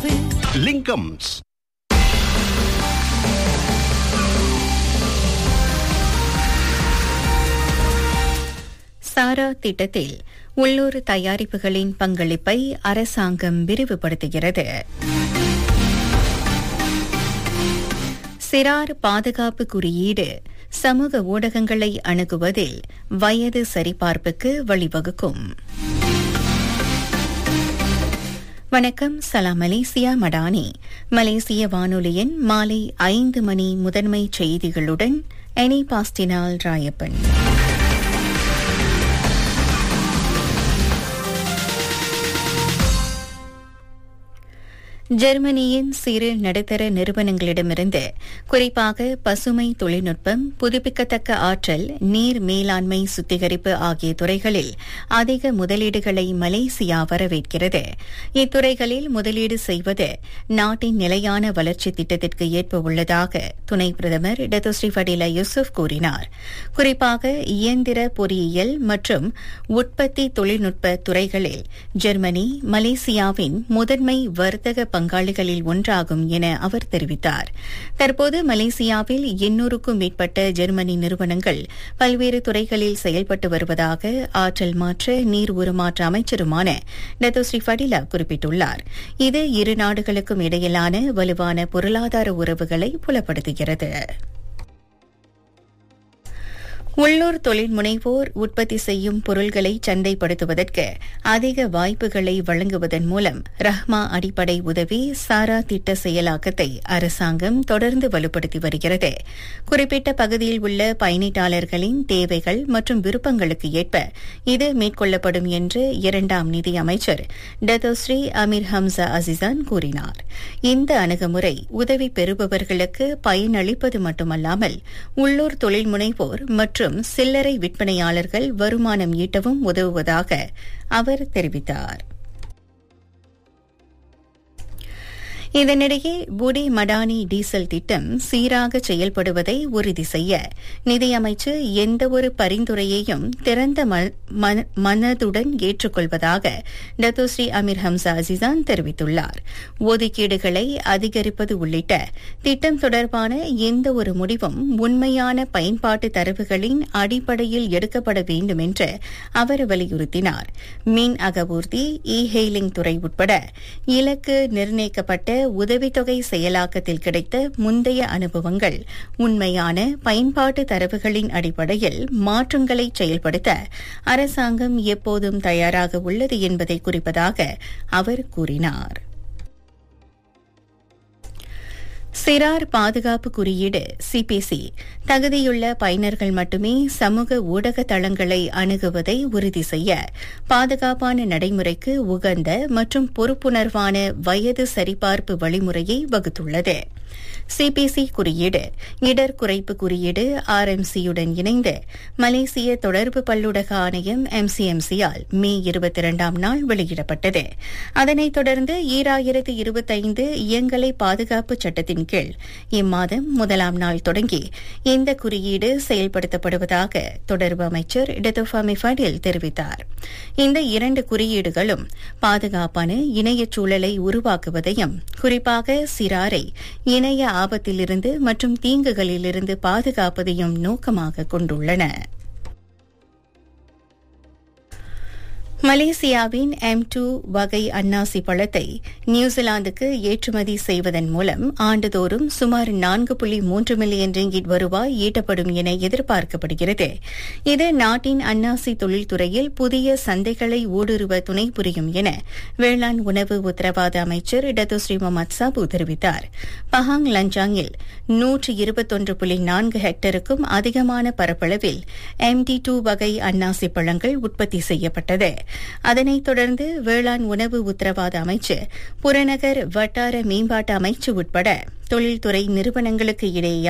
தொலைவு லிங்கம்ஸ் சாரா திட்டத்தில் உள்ளூர் தயாரிப்புகளின் பங்களிப்பை அரசாங்கம் விரிவுபடுத்துகிறது சிறார் பாதுகாப்பு குறியீடு சமூக ஊடகங்களை அணுகுவதில் வயது சரிபார்ப்புக்கு வழிவகுக்கும் வணக்கம் சலாம் மலேசியா மடானி மலேசிய வானொலியின் மாலை ஐந்து மணி முதன்மை செய்திகளுடன் எனி பாஸ்டினால் ராயப்பன் ஜெர்மனியின் சிறு நடுத்தர நிறுவனங்களிடமிருந்து குறிப்பாக பசுமை தொழில்நுட்பம் புதுப்பிக்கத்தக்க ஆற்றல் நீர் மேலாண்மை சுத்திகரிப்பு ஆகிய துறைகளில் அதிக முதலீடுகளை மலேசியா வரவேற்கிறது இத்துறைகளில் முதலீடு செய்வது நாட்டின் நிலையான வளர்ச்சி திட்டத்திற்கு ஏற்ப உள்ளதாக துணை பிரதமர் டெதோஸ்ரீ ஃபடிலா யூசுப் கூறினார் குறிப்பாக இயந்திர பொறியியல் மற்றும் உற்பத்தி தொழில்நுட்ப துறைகளில் ஜெர்மனி மலேசியாவின் முதன்மை வர்த்தக பங்காளிகளில் ஒன்றாகும் என அவர் தெரிவித்தார் தற்போது மலேசியாவில் எண்ணூறுக்கும் மேற்பட்ட ஜெர்மனி நிறுவனங்கள் பல்வேறு துறைகளில் செயல்பட்டு வருவதாக ஆற்றல் மாற்ற நீர் உருமாற்ற அமைச்சருமான டத்தோஸ்ரீ ஃபடிலா குறிப்பிட்டுள்ளார் இது இரு நாடுகளுக்கும் இடையிலான வலுவான பொருளாதார உறவுகளை புலப்படுத்துகிறது உள்ளூர் தொழில் முனைவோர் உற்பத்தி செய்யும் பொருள்களை சந்தைப்படுத்துவதற்கு அதிக வாய்ப்புகளை வழங்குவதன் மூலம் ரஹ்மா அடிப்படை உதவி சாரா திட்ட செயலாக்கத்தை அரசாங்கம் தொடர்ந்து வலுப்படுத்தி வருகிறது குறிப்பிட்ட பகுதியில் உள்ள பயணீட்டாளர்களின் தேவைகள் மற்றும் விருப்பங்களுக்கு ஏற்ப இது மேற்கொள்ளப்படும் என்று இரண்டாம் நிதி அமைச்சர் டத்தோஸ்ரீ அமீர் ஹம்சா அசிசான் கூறினார் இந்த அணுகுமுறை உதவி பெறுபவர்களுக்கு பயனளிப்பது மட்டுமல்லாமல் உள்ளூர் தொழில் முனைவோர் மற்றும் மற்றும் சில்லறை விற்பனையாளர்கள் வருமானம் ஈட்டவும் உதவுவதாக அவர் தெரிவித்தார் இதனிடையே புடி மடானி டீசல் திட்டம் சீராக செயல்படுவதை உறுதி செய்ய நிதியமைச்சு எந்தவொரு பரிந்துரையையும் திறந்த மனதுடன் ஏற்றுக்கொள்வதாக டத்தோஸ்ரீ அமீர் ஹம்சா அசிசான் தெரிவித்துள்ளார் ஒதுக்கீடுகளை அதிகரிப்பது உள்ளிட்ட திட்டம் தொடர்பான எந்த ஒரு முடிவும் உண்மையான பயன்பாட்டு தரவுகளின் அடிப்படையில் எடுக்கப்பட வேண்டும் என்று அவர் வலியுறுத்தினார் மின் அகவூர்தி இ ஹெய்லிங் துறை உட்பட இலக்கு நிர்ணயிக்கப்பட்ட உதவித்தொகை செயலாக்கத்தில் கிடைத்த முந்தைய அனுபவங்கள் உண்மையான பயன்பாட்டு தரவுகளின் அடிப்படையில் மாற்றங்களை செயல்படுத்த அரசாங்கம் எப்போதும் தயாராக உள்ளது என்பதை குறிப்பதாக அவர் கூறினார் சிறார் பாதுகாப்பு குறியீடு சிபிசி தகுதியுள்ள பயனர்கள் மட்டுமே சமூக ஊடக தளங்களை அணுகுவதை உறுதி செய்ய பாதுகாப்பான நடைமுறைக்கு உகந்த மற்றும் பொறுப்புணர்வான வயது சரிபார்ப்பு வழிமுறையை வகுத்துள்ளது சிபிசி குறியீடு இடர் குறைப்பு குறியீடு ஆர்எம்சியுடன் இணைந்து மலேசிய தொடர்பு பல்லுடக ஆணையம் எம்சிஎம்சியால் மே இருபத்தி இரண்டாம் நாள் வெளியிடப்பட்டது அதனைத் தொடர்ந்து ஈராயிரத்து இருபத்தைந்து இயங்கலை பாதுகாப்பு சட்டத்தின் கீழ் இம்மாதம் முதலாம் நாள் தொடங்கி இந்த குறியீடு செயல்படுத்தப்படுவதாக தொடர்பு அமைச்சர் இடதுஃபாமி ஃபடில் தெரிவித்தார் இந்த இரண்டு குறியீடுகளும் பாதுகாப்பான இணையச் சூழலை உருவாக்குவதையும் குறிப்பாக சிறாரை இணைய ஆபத்திலிருந்து மற்றும் தீங்குகளிலிருந்து பாதுகாப்பதையும் நோக்கமாக கொண்டுள்ளன மலேசியாவின் எம் டூ வகை அன்னாசி பழத்தை நியூசிலாந்துக்கு ஏற்றுமதி செய்வதன் மூலம் ஆண்டுதோறும் சுமார் நான்கு புள்ளி மூன்று மில்லியன் ரிங்கிட் வருவாய் ஈட்டப்படும் என எதிர்பார்க்கப்படுகிறது இது நாட்டின் அன்னாசி தொழில்துறையில் புதிய சந்தைகளை ஊடுருவ துணை புரியும் என வேளாண் உணவு உத்தரவாத அமைச்சர் டத்துஸ்ரீ முகமது சாபு தெரிவித்தார் பஹாங் லஞ்சாங்கில் நூற்று இருபத்தொன்று புள்ளி நான்கு ஹெக்டருக்கும் அதிகமான பரப்பளவில் எம் டி டூ வகை அன்னாசி பழங்கள் உற்பத்தி செய்யப்பட்டது அதனைத் தொடர்ந்து வேளாண் உணவு உத்தரவாத அமைச்சு புறநகர் வட்டார மேம்பாட்டு அமைச்சு உட்பட தொழில்துறை நிறுவனங்களுக்கு இடையே